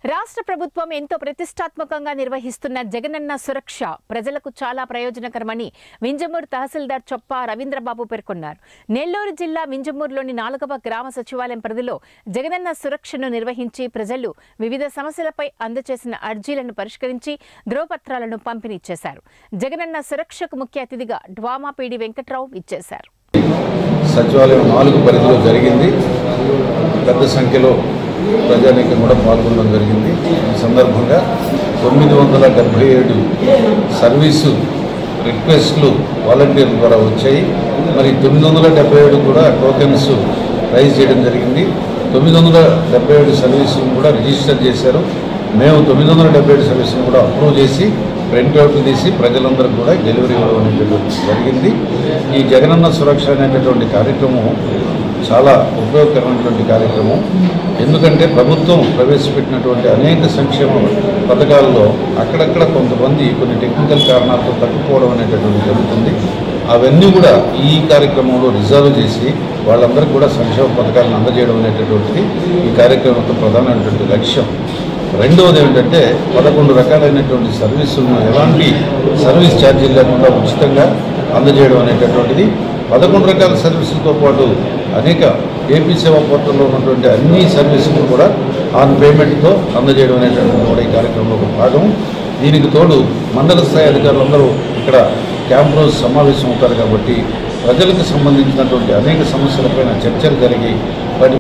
రాష్ట్ర ప్రభుత్వం ఎంతో ప్రతిష్టాత్మకంగా నిర్వహిస్తున్న జగనన్న సురక్ష ప్రజలకు చాలా ప్రయోజనకరమని వింజమూరు తహసీల్దార్ చొప్ప రవీంద్రబాబు పేర్కొన్నారు నెల్లూరు జిల్లా వింజమూరులోని నాలుగవ గ్రామ సచివాలయం పరిధిలో జగనన్న సురక్షను నిర్వహించి ప్రజలు వివిధ సమస్యలపై అందజేసిన అర్జీలను పరిష్కరించి ధ్రువపత్రాలను పంపిణీ చేశారు జగనన్న సురక్షకు ముఖ్య అతిథిగా డ్వామా పీడి వెంకట్రావు ఇచ్చేశారు సచివాలయం నాలుగు పరిధిలో జరిగింది పెద్ద సంఖ్యలో ప్రజానీకం కూడా పాల్గొనడం జరిగింది ఈ సందర్భంగా తొమ్మిది వందల డెబ్బై ఏడు సర్వీసు రిక్వెస్ట్లు వాలంటీర్ల ద్వారా వచ్చాయి మరి తొమ్మిది వందల డెబ్బై ఏడు కూడా టోకెన్స్ రైజ్ చేయడం జరిగింది తొమ్మిది వందల డెబ్బై ఏడు సర్వీసులను కూడా రిజిస్టర్ చేశారు మేము తొమ్మిది వందల డెబ్బై ఏడు సర్వీసులను కూడా అప్రూవ్ చేసి ప్రింట్అవుట్లు తీసి ప్రజలందరికీ కూడా డెలివరీ ఇవ్వడం అనేటటువంటి జరిగింది ఈ జగనన్న సురక్ష అనేటటువంటి కార్యక్రమం చాలా ఉపయోగకరమైనటువంటి కార్యక్రమం ఎందుకంటే ప్రభుత్వం ప్రవేశపెట్టినటువంటి అనేక సంక్షేమ పథకాల్లో అక్కడక్కడ కొంతమంది కొన్ని టెక్నికల్ కారణాలతో తగ్గిపోవడం అనేటటువంటి జరుగుతుంది అవన్నీ కూడా ఈ కార్యక్రమంలో రిజాల్వ్ చేసి వాళ్ళందరికీ కూడా సంక్షేమ పథకాలను అందజేయడం అనేటటువంటిది ఈ కార్యక్రమం యొక్క ప్రధానమైనటువంటి లక్ష్యం రెండవది ఏంటంటే పదకొండు రకాలైనటువంటి సర్వీసులను ఎలాంటి సర్వీస్ ఛార్జీలు లేకుండా ఉచితంగా అందజేయడం అనేటటువంటిది పదకొండు రకాల సర్వీసులతో పాటు అనేక ఏపీ సేవా పోర్టల్లో ఉన్నటువంటి అన్ని సర్వీసులు కూడా ఆన్ పేమెంట్తో అందజేయడం అనేటటువంటి కూడా ఈ కార్యక్రమంలో ఒక భాగం దీనికి తోడు మండల స్థాయి అధికారులందరూ ఇక్కడ క్యాంప్ రోజు సమావేశం అవుతారు కాబట్టి ప్రజలకు సంబంధించినటువంటి అనేక సమస్యలపైన చర్చలు జరిగి వాటి